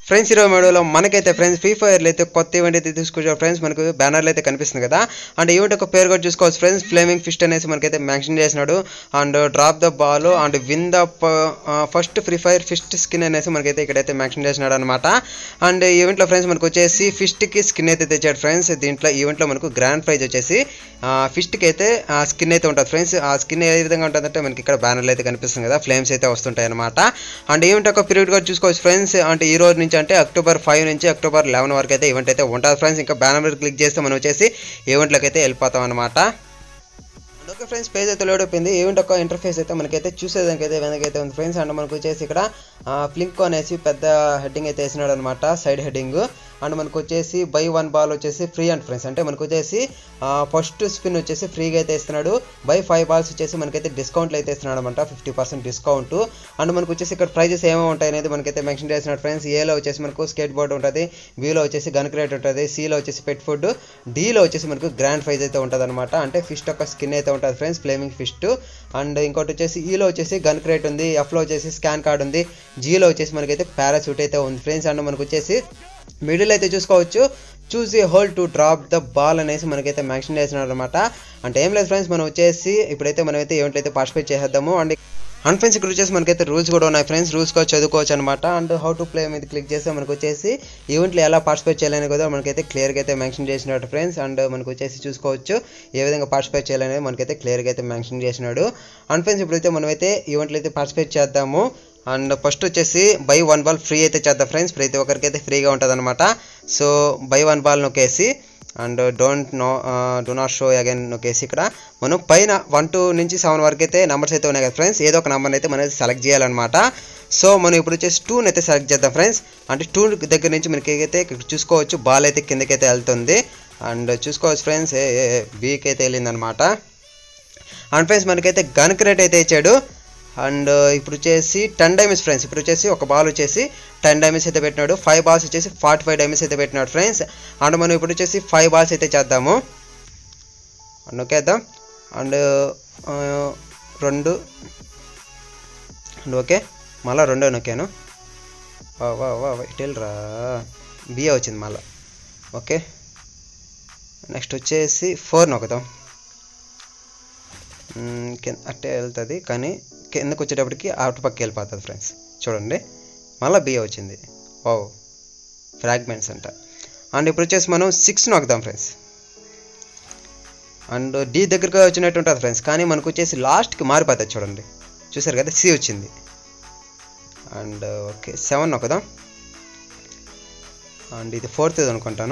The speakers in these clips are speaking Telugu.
ఫ్రెండ్స్ ఈరోజు వీడియోలో మనకైతే ఫ్రెండ్స్ ఫ్రీ ఫైర్లో అయితే కొత్త ఈవెంట్ అయితే తీసుకొచ్చారు ఫ్రెండ్స్ మనకు బ్యానర్లు అయితే కనిపిస్తుంది కదా అండ్ ఈవెంట్ ఒక పేరు కూడా చూసుకోవచ్చు ఫ్రెండ్స్ ఫ్లేమింగ్ ఫిస్ట్ అనేసి మనకైతే మెన్షన్ చేసినాడు and drop the ball and win the first free fire fist skin అనేసి మనకైతే ఇక్కడైతే మెన్షన్ చేసినాడు అనమాట అండ్ ఈవెంట్లో ఫ్రెండ్స్ మనకు వచ్చేసి ఫిస్ట్కి స్కిన్ అయితే తెచ్చాడు ఫ్రెండ్స్ దీంట్లో ఈవెంట్లో మనకు గ్రాండ్ ప్రైజ్ వచ్చేసి ఫిస్ట్కి అయితే స్కిన్ అయితే ఉంటుంది ఫ్రెండ్స్ ఆ స్కిన్ ఏ విధంగా ఉంటుందంటే మనకి ఇక్కడ బ్యానర్లు అయితే కనిపిస్తుంది కదా ఫ్లేమ్స్ అయితే వస్తుంటాయి అనమాట అండ్ ఈవెంట్ ఒక పీరియడ్ కూడా చూసుకోవచ్చు ఫ్రెండ్స్ అంటే ఈ రోజు నుంచి అంటే అక్టోబర్ ఫైవ్ నుంచి అక్టోబర్ లెవెన్ వరకు అయితే ఈవెంట్ అయితే ఉంటుంది ఫ్రెండ్స్ ఇంకా బ్యానర్ మీద క్లిక్ చేస్తే మనం వచ్చేసి ఈవెంట్లోకి అయితే వెళ్ళిపోతాం అనమాట ఓకే ఫ్రెండ్స్ పేజ్ అయితే లోడ్ అయిపోయింది ఈవెంట్ ఒక ఇంటర్ఫేస్ అయితే మనకైతే చూసేదానికి అయితే వెనకైతే ఉంది ఫ్రెండ్స్ అండ్ మనకు వచ్చేసి ఇక్కడ ఫ్లింక్ అనేసి పెద్ద హెడ్డింగ్ అయితే వేసినాడు అనమాట సైడ్ హెడ్డింగ్ అండ్ మనకు వచ్చేసి బై వన్ బాల్ వచ్చేసి ఫ్రీ అండ్ ఫ్రెండ్స్ అంటే మనకు వచ్చేసి ఫస్ట్ స్పిన్ వచ్చేసి ఫ్రీగా అయితే ఇస్తున్నాడు బై ఫైవ్ బాల్స్ వచ్చేసి మనకైతే డిస్కౌంట్లు అయితే ఇస్తున్నాడు అనమాట ఫిఫ్టీ పర్సెంట్ డిస్కౌంట్ అండ్ మనకు వచ్చేసి ఇక్కడ ప్రైజెస్ ఏమేమి ఉంటాయి అనేది మనకైతే మెన్షన్ చేసినాడు ఫ్రెండ్స్ ఏలో వచ్చేసి మనకు స్కేట్ బోర్డ్ ఉంటుంది బీలో వచ్చేసి గన్ క్రేట్ ఉంటుంది సిలో వచ్చేసి పెట్ ఫుడ్ డీలో వచ్చేసి మనకు గ్రాండ్ ప్రైజ్ అయితే ఉంటుంది అనమాట అంటే ఫిష్ ఒక స్కిన్ అయితే ఉంటుంది ఫ్రెండ్స్ ఫ్లేమింగ్ ఫిష్ అండ్ ఇంకోటి వచ్చేసి ఈలో వచ్చేసి గన్ క్రేట్ ఉంది ఎఫ్లో వచ్చేసి స్కాన్ కార్డ్ ఉంది జీలో వచ్చేసి మనకైతే పారాసూట్ అయితే ఉంది ఫ్రెండ్స్ అండ్ మనకు వచ్చేసి మిడిల్ అయితే చూసుకోవచ్చు choose a hole to drop the ball అనేసి మనకైతే మెన్షన్ చేసినారు అనమాట అంటే ఏం లేదు ఫ్రెండ్స్ మనం వచ్చేసి ఇప్పుడైతే మనమైతే ఈవెంట్ అయితే పార్టిసిపేట్ చేసేద్దాము అండ్ అండ్ ఫ్రెండ్స్ ఇక్కడ వచ్చేసి మనకైతే రూల్స్ కూడా ఉన్నాయి ఫ్రెండ్స్ రూల్స్ కూడా చదువుకోవచ్చు అనమాట అండ్ హౌ టు ప్లే మీద క్లిక్ చేస్తే మనకు వచ్చేసి ఈవెంట్లో ఎలా పార్టిసిపేట్ చేయాలని కూడా మనకైతే క్లియర్గా అయితే మెన్షన్ చేసినాడు ఫ్రెండ్స్ అండ్ మనకు వచ్చేసి చూసుకోవచ్చు ఏ విధంగా పార్టిసిపేట్ చేయాలనేది మనకైతే క్లియర్గా అయితే మెన్షన్ చేసినాడు అండ్ ఫ్రెండ్స్ ఇప్పుడైతే మనమైతే ఈవెంట్లో అయితే పార్టిసిపేట్ చేద్దాము అండ్ ఫస్ట్ వచ్చేసి బై వన్ బాల్ ఫ్రీ అయితే చేద్దాం ఫ్రెండ్స్ ప్రతి ఒక్కరికి అయితే ఫ్రీగా ఉంటుంది అనమాట సో బై వన్ బాల్ నొక్కేసి and don't no do not show again నొక్కేసి ఇక్కడ మనం పైన వన్ టూ నుంచి సెవెన్ వరకు అయితే నెంబర్స్ అయితే ఉన్నాయి కదా ఫ్రెండ్స్ ఏదో ఒక నెంబర్ని అయితే మనం సెలెక్ట్ చేయాలన్నమాట సో మనం ఇప్పుడు వచ్చేసి టూని అయితే సెలెక్ట్ చేద్దాం ఫ్రెండ్స్ అంటే టూ దగ్గర నుంచి మనకి అయితే ఇక్కడ చూసుకోవచ్చు బాల్ అయితే కిందకైతే వెళ్తుంది అండ్ చూసుకోవచ్చు ఫ్రెండ్స్ బీకి అయితే వెళ్ళిందనమాట అండ్ ఫ్రెండ్స్ మనకైతే గన్ క్రేట్ అయితే ఇచ్చాడు అండ్ ఇప్పుడు వచ్చేసి టెన్ డైమీస్ ఫ్రెండ్స్ ఇప్పుడు వచ్చేసి ఒక బాల్ వచ్చేసి టెన్ డైమీస్ అయితే పెట్టినాడు ఫైవ్ బాల్స్ వచ్చేసి ఫార్టీ ఫైవ్ డైమీస్ అయితే పెట్టినాడు ఫ్రెండ్స్ అండ్ మనం ఇప్పుడు వచ్చేసి ఫైవ్ బాల్స్ అయితే చేద్దాము అండ్ నొక్కేద్దాం అండ్ రెండు అండ్ ఓకే మళ్ళీ రెండో నొక్కాను వా వా వా ఇటెల్రా బిఏ వచ్చింది మళ్ళీ ఓకే నెక్స్ట్ వచ్చేసి ఫోర్ నొక్కుదాం అట్టే వెళ్తుంది కానీ కిందకు వచ్చేటప్పటికి అటు పక్కకి వెళ్ళిపోతుంది ఫ్రెండ్స్ చూడండి మళ్ళీ బిఏ వచ్చింది ఓ ఫ్రాగ్మెంట్స్ అంట అండ్ ఇప్పుడు వచ్చేసి మనం సిక్స్ నొక్కుదాం ఫ్రెండ్స్ అండ్ డి దగ్గరగా వచ్చినట్టు ఉంటుంది ఫ్రెండ్స్ కానీ మనకు వచ్చేసి లాస్ట్కి మారిపోతుంది చూడండి చూసారు కదా సి వచ్చింది అండ్ ఓకే సెవెన్ నొక్కుదాం అండ్ ఇది ఫోర్త్ అనుకుంటాను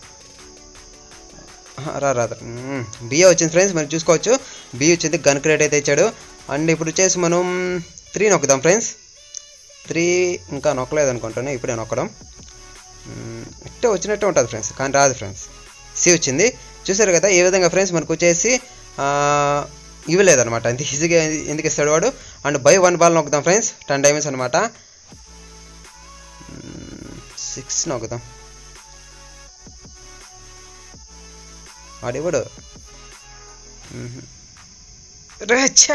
రా రా బిఏ వచ్చింది ఫ్రెండ్స్ మనం చూసుకోవచ్చు బి వచ్చింది గన్ క్రేట్ అయితే ఇచ్చాడు అండ్ ఇప్పుడు వచ్చేసి మనం త్రీ నొక్కుదాం ఫ్రెండ్స్ త్రీ ఇంకా నొక్కలేదు అనుకుంటాను ఇప్పుడే నొక్కడం ఇట్టే వచ్చినట్టే ఉంటుంది ఫ్రెండ్స్ కానీ రాదు ఫ్రెండ్స్ సి వచ్చింది చూసారు కదా ఏ విధంగా ఫ్రెండ్స్ మనకు వచ్చేసి ఇవ్వలేదన్నమాట అంత ఈజీగా ఎందుకు ఇస్తాడు వాడు అండ్ బై వన్ బాల్ నొక్కుదాం ఫ్రెండ్స్ టెన్ డైమండ్స్ అనమాట సిక్స్ నొక్కుదాం వాడివ్వడు రచ్చా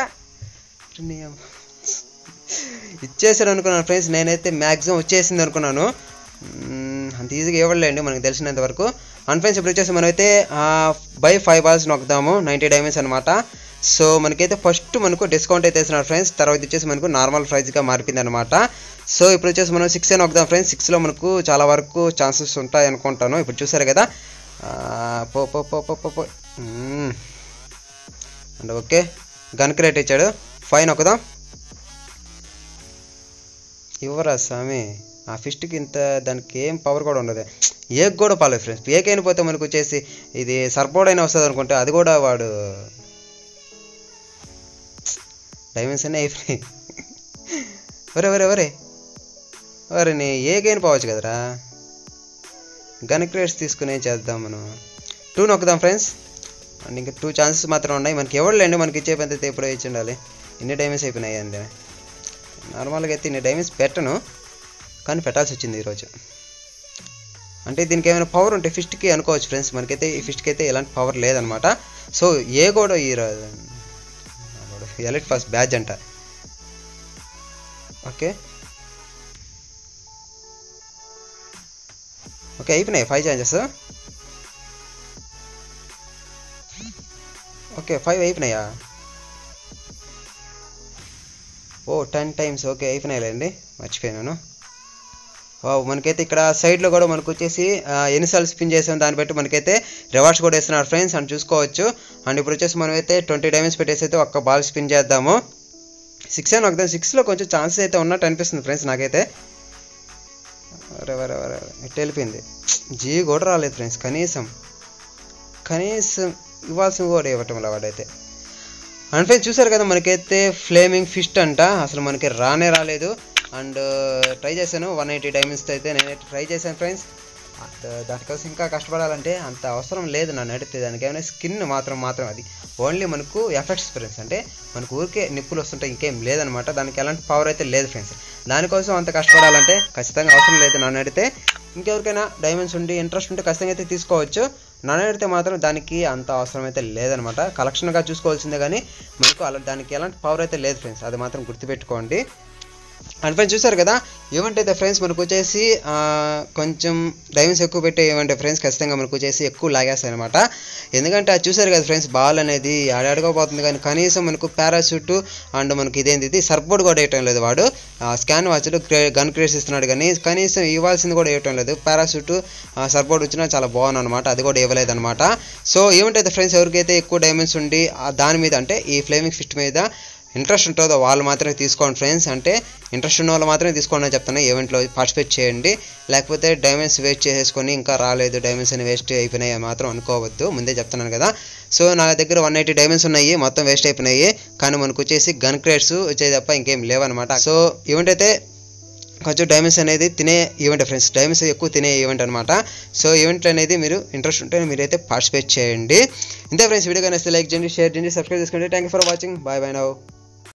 ఇచ్చేసాడు అనుకున్నాను ఫ్రెండ్స్ నేనైతే మ్యాక్సిమం వచ్చేసింది అనుకున్నాను అంత ఈజీగా ఇవ్వలేండి మనకు తెలిసినంత వరకు అండ్ ఫ్రెండ్స్ ఇప్పుడు వచ్చేసి మనమైతే బై ఫైవ్ బాల్స్ నొక్కుదాము నైంటీ డైమండ్స్ అనమాట సో మనకైతే ఫస్ట్ మనకు డిస్కౌంట్ అయితే వేస్తున్నారు ఫ్రెండ్స్ తర్వాత వచ్చేసి మనకు నార్మల్ ప్రైస్గా మారిపోయింది అనమాట సో ఇప్పుడు వచ్చేసి మనం సిక్స్ ఏ నొక్కుదాం ఫ్రెండ్స్ సిక్స్లో మనకు చాలా వరకు ఛాన్సెస్ ఉంటాయి అనుకుంటాను ఇప్పుడు చూసారు కదా పో పో పో పో పో పో అండ్ ఓకే గన్ క్రేట్ ఇచ్చాడు ఫైన్ ఒకదాం ఇవ్వరా స్వామి ఆ ఫిస్ట్కి ఇంత దానికి ఏం పవర్ కూడా ఉండదు ఏక్ కూడా పాలేదు ఫ్రెండ్స్ ఏకైనా పోతే మనకు వచ్చేసి ఇది సర్పోర్డ్ అయినా వస్తుంది అనుకుంటే అది కూడా వాడు డైమండ్స్ అన్నీ అయిపోయినాయి ఒరే ఒరే ఒరే ఒరే నీ ఏకైనా పోవచ్చు కదరా గన్ క్రేట్స్ తీసుకుని ఏం చేద్దాం మనం టూ నొక్కుదాం ఫ్రెండ్స్ అండ్ ఇంకా టూ ఛాన్సెస్ మాత్రం ఉన్నాయి మనకి ఎవరులేండి మనకి ఇచ్చే పెద్ద అయితే ఎప్పుడో ఇచ్చి ఉండాలి ఇన్ని డైమండ్స్ అయిపోయినాయి అండి నార్మల్గా అయితే ఇన్ని డైమండ్స్ పెట్టను కానీ పెట్టాల్సి వచ్చింది ఈరోజు అంటే దీనికి ఏమైనా పవర్ ఉంటే ఫిస్ట్కి అనుకోవచ్చు ఫ్రెండ్స్ మనకైతే ఈ ఫిస్ట్కి అయితే ఎలాంటి పవర్ లేదనమాట సో ఏ కూడా ఈ ఎలక్ట్ ఫస్ట్ బ్యాచ్ అంట ఓకే ఓకే అయిపోయినాయి ఫైవ్ ఛాన్సెస్ ఓకే ఫైవ్ అయిపోయినాయా ఓ టెన్ టైమ్స్ ఓకే అయిపోయినాయిలేండి మర్చిపోయాను వావ్ మనకైతే ఇక్కడ సైడ్లో కూడా మనకు వచ్చేసి ఆ, ఎన్నిసార్లు స్పిన్ చేసాం దాన్ని బట్టి మనకైతే రివార్డ్స్ కూడా ఇస్తున్నారు ఫ్రెండ్స్ అని చూసుకోవచ్చు అండ్ ఇప్పుడు వచ్చేసి మనం అయితే ట్వంటీ డైమండ్స్ పెట్టేసి అయితే ఒక్క బాల్ స్పిన్ చేద్దాము సిక్స్ అని ఒకదాం సిక్స్లో కొంచెం ఛాన్సెస్ అయితే ఉన్నట్టు అనిపిస్తుంది ఫ్రెండ్స్ నాకైతే అరే అరే అరే ఇటు వెళ్ళిపోయింది జీ కూడా రాలేదు ఫ్రెండ్స్ కనీసం కనీసం ఇవ్వాల్సింది కూడా ఇవ్వటం లేదు వాడైతే అండ్ ఫ్రెండ్స్ చూసారు కదా మనకైతే ఫ్లేమింగ్ ఫిస్ట్ అంట అసలు మనకి రానే రాలేదు అండ్ ట్రై చేశాను వన్ ఎయిటీ డైమండ్స్ అయితే నేనైతే ట్రై చేశాను ఫ్రెండ్స్ దానికోసం ఇంకా కష్టపడాలంటే అంత అవసరం లేదు నన్ను అడిగితే దానికి ఏమైనా స్కిన్ మాత్రం మాత్రం అది ఓన్లీ మనకు ఎఫెక్ట్స్ ఫ్రెండ్స్ అంటే మనకు ఊరికే నిప్పులు వస్తుంటాయి ఇంకేం లేదనమాట దానికి ఎలాంటి పవర్ అయితే లేదు ఫ్రెండ్స్ దానికోసం అంత కష్టపడాలంటే ఖచ్చితంగా అవసరం లేదు నన్ను అడిగితే ఇంకెవరికైనా డైమండ్స్ ఉండి ఇంట్రెస్ట్ ఉంటే ఖచ్చితంగా అయితే తీసుకోవచ్చు నన్ను అడిగితే మాత్రం దానికి అంత అవసరం అయితే లేదనమాట కలెక్షన్గా చూసుకోవాల్సిందే కానీ మనకు అలా దానికి ఎలాంటి పవర్ అయితే లేదు ఫ్రెండ్స్ అది మాత్రం గుర్తుపెట్టుకోండి అండ్ ఫ్రెండ్స్ చూసారు కదా ఈవెంట్ అయితే ఫ్రెండ్స్ మనకు వచ్చేసి ఆ, కొంచెం డైమండ్స్ ఎక్కువ పెట్టే ఈవెంట్ ఫ్రెండ్స్ ఖచ్చితంగా మనకు వచ్చేసి ఎక్కువ లాగేస్తాయి అనమాట ఎందుకంటే అది చూసారు కదా ఫ్రెండ్స్ బాల్ అనేది ఆడాడుకోపోతుంది కానీ కనీసం మనకు పారాషూట్ అండ్ మనకి ఇదేంది ఇది సర్బోర్డ్ కూడా వేయటం లేదు వాడు స్కాన్ వాచ్లో గన్ క్రియేట్స్ ఇస్తున్నాడు కానీ కనీసం ఇవ్వాల్సింది కూడా ఇవ్వటం లేదు పారాషూట్ సర్బోర్డ్ వచ్చినా చాలా బాగుంది అనమాట అది కూడా ఇవ్వలేదు అనమాట సో ఈవెంట్ అయితే ఫ్రెండ్స్ ఎవరికైతే ఎక్కువ డైమండ్స్ ఉండి ఆ దాని మీద అంటే ఈ ఫ్లేమింగ్ ఫిస్ట్ మీద ఇంట్రెస్ట్ ఉంటుందో వాళ్ళు మాత్రమే తీసుకోండి ఫ్రెండ్స్ అంటే ఇంట్రెస్ట్ ఉన్న వాళ్ళు మాత్రమే తీసుకోండి అని చెప్తాను ఈవెంట్లో పార్టిసిపేట్ చేయండి లేకపోతే డైమండ్స్ వేస్ట్ చేసేసుకొని ఇంకా రాలేదు డైమండ్స్ అని వేస్ట్ అయిపోయినాయి అని మాత్రం అనుకోవద్దు ముందే చెప్తున్నాను కదా సో నా దగ్గర వన్ ఎయిటీ డైమండ్స్ ఉన్నాయి మొత్తం వేస్ట్ అయిపోయినాయి కానీ మనకు వచ్చేసి గన్ క్రేట్స్ వచ్చేది తప్ప ఇంకేం లేవన్నమాట సో ఈవెంట్ అయితే కొంచెం డైమండ్స్ అనేది తినే ఈవెంట్ ఫ్రెండ్స్ డైమండ్స్ ఎక్కువ తినే ఈవెంట్ అనమాట సో ఈవెంట్ అనేది మీరు ఇంట్రెస్ట్ ఉంటే మీరైతే పార్టిసిపేట్ చేయండి ఇంతే ఫ్రెండ్స్ వీడియో కానీ లైక్ చేయండి షేర్ చేయండి సబ్స్క్రైబ్ చేసుకోండి thank you for watching bye bye now